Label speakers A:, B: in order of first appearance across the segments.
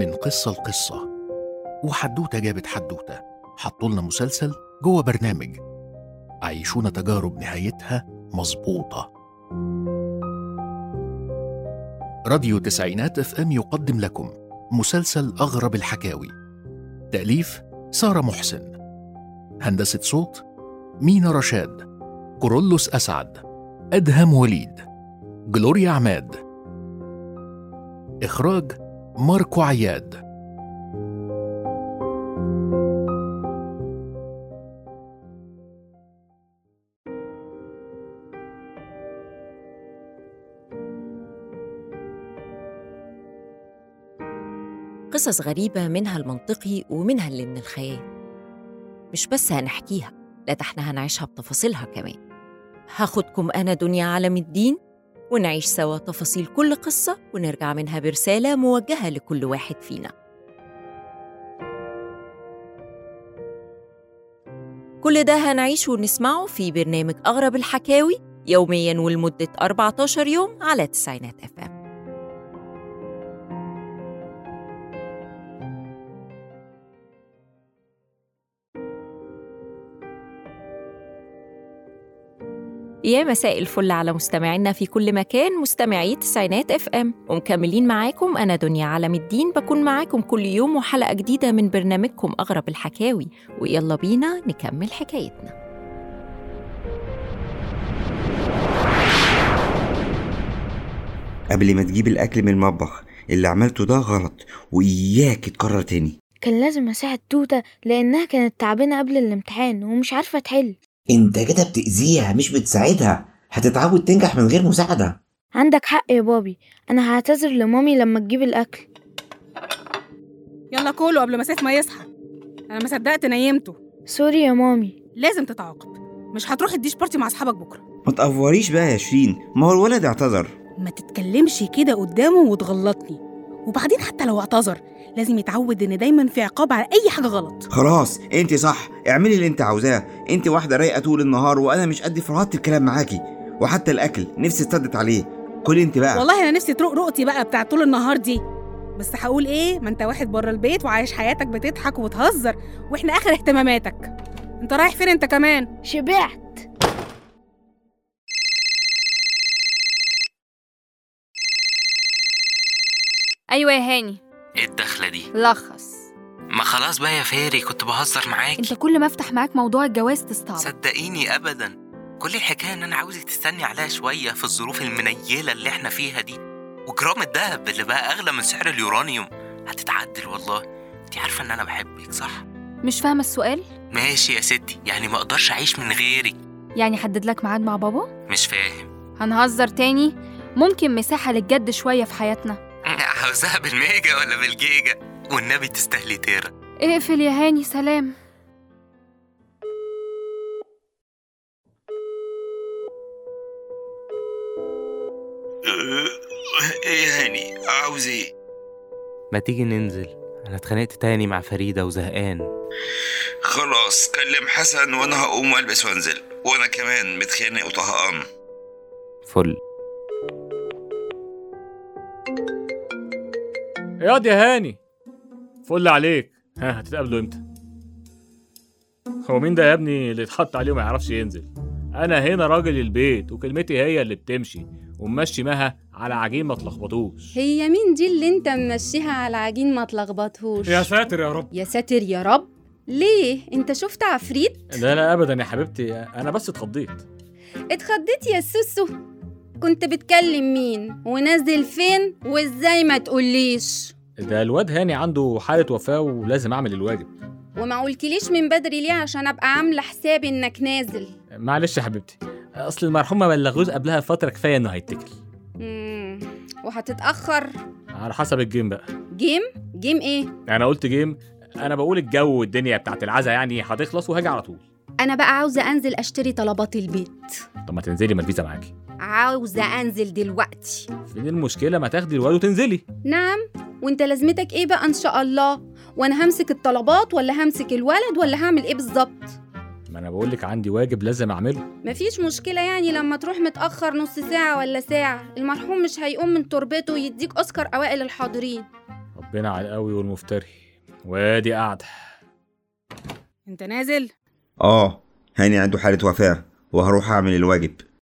A: من قصة لقصة وحدوتة جابت حدوتة حطولنا مسلسل جوه برنامج عيشونا تجارب نهايتها مظبوطة راديو تسعينات اف ام يقدم لكم مسلسل أغرب الحكاوي تأليف سارة محسن هندسة صوت مينا رشاد كورولوس أسعد أدهم وليد جلوريا عماد إخراج ماركو عياد
B: قصص غريبة منها المنطقي ومنها اللي من الخيال مش بس هنحكيها لا ده احنا هنعيشها بتفاصيلها كمان هاخدكم أنا دنيا عالم الدين ونعيش سوا تفاصيل كل قصة ونرجع منها برسالة موجهة لكل واحد فينا كل ده هنعيشه ونسمعه في برنامج أغرب الحكاوي يومياً ولمدة 14 يوم على تسعينات اف ام يا مساء الفل على مستمعينا في كل مكان مستمعي تسعينات اف ام ومكملين معاكم انا دنيا عالم الدين بكون معاكم كل يوم وحلقه جديده من برنامجكم اغرب الحكاوي ويلا بينا نكمل حكايتنا
C: قبل ما تجيب الأكل من المطبخ اللي عملته ده غلط وإياك تكرر تاني
D: كان لازم أساعد توتة لأنها كانت تعبانة قبل الامتحان ومش عارفة تحل
E: انت كده بتأذيها مش بتساعدها هتتعود تنجح من غير مساعدة
D: عندك حق يا بابي أنا هعتذر لمامي لما تجيب الأكل
F: يلا كله قبل ما سيف ما يصحى انا ما صدقت نيمته
D: سوري يا مامي
F: لازم تتعاقب مش هتروح الديش بارتي مع اصحابك بكره
C: ما تقفوريش بقى يا شيرين ما هو الولد اعتذر
F: ما تتكلمش كده قدامه وتغلطني وبعدين حتى لو اعتذر لازم يتعود ان دايما في عقاب على اي حاجه غلط
C: خلاص انت صح اعملي اللي انت عاوزاه انت واحده رايقه طول النهار وانا مش قد فرهدت الكلام معاكي وحتى الاكل نفسي استدت عليه كلي انت بقى
F: والله انا نفسي تروق رؤتي بقى بتاع طول النهار دي بس هقول ايه ما انت واحد بره البيت وعايش حياتك بتضحك وبتهزر واحنا اخر اهتماماتك انت رايح فين انت كمان
D: شبعت
G: ايوه يا هاني
H: ايه الدخلة دي؟
G: لخص
H: ما خلاص بقى يا فاري كنت بهزر معاكي
G: انت كل ما افتح معاك موضوع الجواز تستعبط
H: صدقيني ابدا كل الحكاية ان انا عاوزك تستني عليها شوية في الظروف المنيلة اللي احنا فيها دي وجرام الدهب اللي بقى اغلى من سعر اليورانيوم هتتعدل والله انت عارفة ان انا بحبك صح؟
G: مش فاهمه السؤال
H: ماشي يا ستي يعني ما اقدرش اعيش من غيرك
G: يعني حدد لك ميعاد مع بابا
H: مش فاهم
G: هنهزر تاني ممكن مساحه للجد شويه في حياتنا
H: عاوزاها بالميجا ولا بالجيجا والنبي تستاهلي تيرا
G: اقفل يا هاني سلام
C: ايه هاني عاوز ايه
H: ما تيجي ننزل انا اتخانقت تاني مع فريدة وزهقان
C: خلاص كلم حسن وانا هقوم والبس وانزل وانا كمان متخانق وطهقان
H: فل
I: ياض يا هاني فل عليك ها هتتقابلوا امتى هو مين ده يا ابني اللي اتحط عليه وما يعرفش ينزل انا هنا راجل البيت وكلمتي هي اللي بتمشي وممشي مها على عجين ما تلخبطوش
J: هي مين دي اللي انت ممشيها على عجين ما تلخبطهوش
I: يا ساتر يا رب
J: يا ساتر يا رب ليه انت شفت عفريت
I: لا لا ابدا يا حبيبتي انا بس اتخضيت
J: اتخضيت يا سوسو كنت بتكلم مين ونازل فين وازاي ما تقوليش
I: ده الواد هاني عنده حالة وفاة ولازم اعمل الواجب
J: وما قلتليش من بدري ليه عشان ابقى عامله حسابي انك نازل
I: معلش يا حبيبتي اصل المرحوم ما بلغوش قبلها فترة كفاية انه هيتكل
J: مم. وهتتاخر
I: على حسب الجيم بقى
J: جيم جيم ايه
I: انا قلت جيم انا بقول الجو والدنيا بتاعت العزا يعني هتخلص وهاجي على طول
J: انا بقى عاوزه انزل اشتري طلبات البيت
I: طب ما تنزلي ما الفيزا معاكي
J: عاوزه انزل دلوقتي
I: فين المشكلة ما تاخدي الواد وتنزلي
J: نعم وانت لازمتك ايه بقى ان شاء الله وانا همسك الطلبات ولا همسك الولد ولا هعمل ايه بالظبط
I: ما انا بقول لك عندي واجب لازم اعمله
J: مفيش مشكلة يعني لما تروح متأخر نص ساعة ولا ساعة المرحوم مش هيقوم من تربته ويديك أوسكار أوائل الحاضرين
I: ربنا على القوي والمفتري وادي قاعدة
F: انت نازل
C: اه هاني عنده حالة وفاة وهروح اعمل الواجب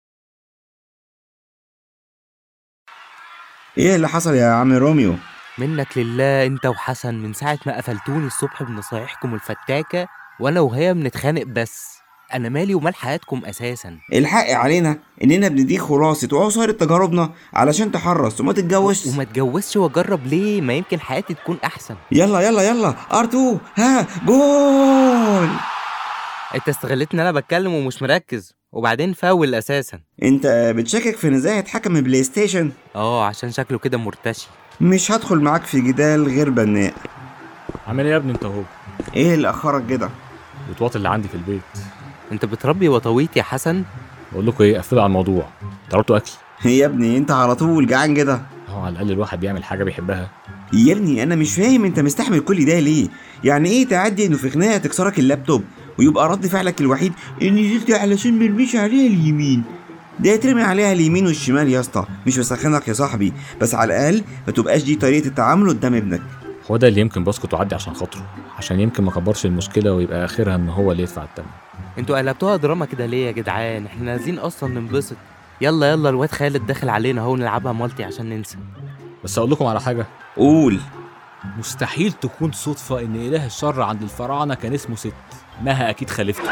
C: ايه اللي حصل يا عم روميو
K: منك لله انت وحسن من ساعة ما قفلتوني الصبح بنصايحكم الفتاكة وانا وهي بنتخانق بس انا مالي ومال حياتكم اساسا
C: الحق علينا اننا بنديك خلاصة وعصارة تجاربنا علشان تحرص وما تتجوزش
K: وما اتجوزش واجرب ليه ما يمكن حياتي تكون احسن
C: يلا يلا يلا ار2 ها جول
K: انت استغلت ان انا بتكلم ومش مركز وبعدين فاول اساسا
C: انت بتشكك في نزاهة حكم البلاي ستيشن
K: اه عشان شكله كده مرتشي
C: مش هدخل معاك في جدال غير بناء
I: عامل ايه يا ابني انت اهو
C: ايه اللي اخرك كده
I: الوطواط اللي عندي في البيت
K: انت بتربي وطويت يا حسن
I: بقول لكم ايه قفلوا على الموضوع طلبتوا اكل
C: يا ابني انت على طول جعان كده
I: هو على الاقل الواحد بيعمل حاجه بيحبها
C: يا ابني انا مش فاهم انت مستحمل كل ده ليه يعني ايه تعدي انه في خناقه تكسرك اللابتوب ويبقى رد فعلك الوحيد اني نزلت علشان مرميش عليها اليمين ده يترمي عليها اليمين والشمال يا اسطى مش بسخنك يا صاحبي بس على الاقل ما تبقاش دي طريقه التعامل قدام ابنك
I: هو ده اللي يمكن بسكت وعدي عشان خاطره عشان يمكن ما كبرش المشكله ويبقى اخرها ان هو اللي يدفع الثمن
K: انتوا قلبتوها دراما كده ليه يا جدعان احنا نازلين اصلا ننبسط يلا يلا الواد خالد داخل علينا اهو نلعبها مالتي عشان ننسى
I: بس اقول لكم على حاجه
C: قول
I: مستحيل تكون صدفه ان اله الشر عند الفراعنه كان اسمه ست مها اكيد خلفته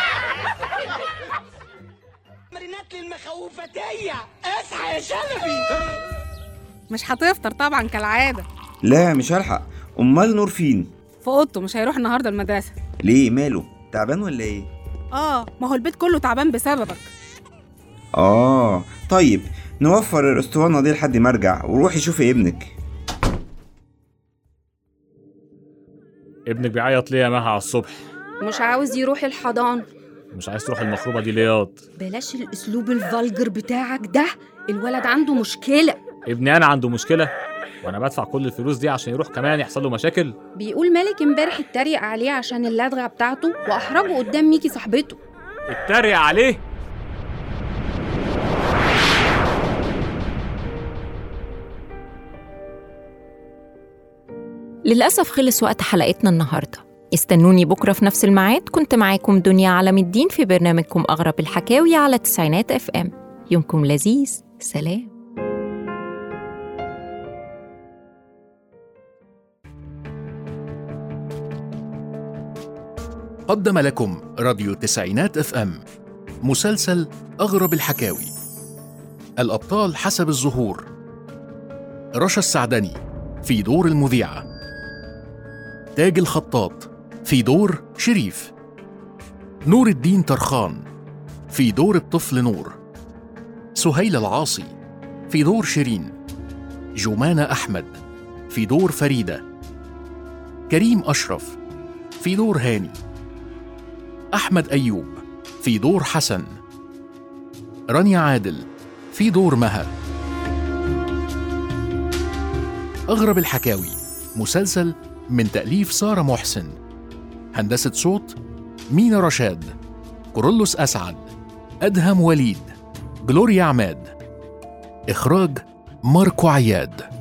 F: اصحى يا شلبي مش هتفطر طبعا كالعاده
C: لا مش هلحق امال نور فين
F: في اوضته مش هيروح النهارده المدرسه
C: ليه ماله تعبان ولا ايه
F: اه ما هو البيت كله تعبان بسببك
C: اه طيب نوفر الاسطوانه دي لحد ما ارجع وروحي شوفي ابنك
I: ابنك بيعيط ليه يا مها على الصبح
J: مش عاوز يروح الحضانة
I: مش عايز تروح المخروبه دي ليه ياض
J: بلاش الأسلوب الفالجر بتاعك ده الولد عنده مشكلة
I: ابني انا عنده مشكله وانا بدفع كل الفلوس دي عشان يروح كمان يحصل له مشاكل
J: بيقول مالك امبارح اتريق عليه عشان اللدغة بتاعته وأحرجه قدام ميكي صاحبته
I: اتريق عليه
B: للأسف خلص وقت حلقتنا النهاردة استنوني بكرة في نفس الميعاد كنت معاكم دنيا علم الدين في برنامجكم أغرب الحكاوي على تسعينات اف ام يومكم لذيذ سلام
A: قدم لكم راديو تسعينات اف ام مسلسل أغرب الحكاوي الأبطال حسب الظهور رشا السعدني في دور المذيعة تاج الخطاط في دور شريف نور الدين طرخان في دور الطفل نور سهيل العاصي في دور شيرين جمانة أحمد في دور فريدة كريم أشرف في دور هاني أحمد أيوب في دور حسن رانيا عادل في دور مها أغرب الحكاوي مسلسل من تأليف سارة محسن هندسة صوت مينا رشاد كورولوس أسعد أدهم وليد جلوريا عماد إخراج ماركو عياد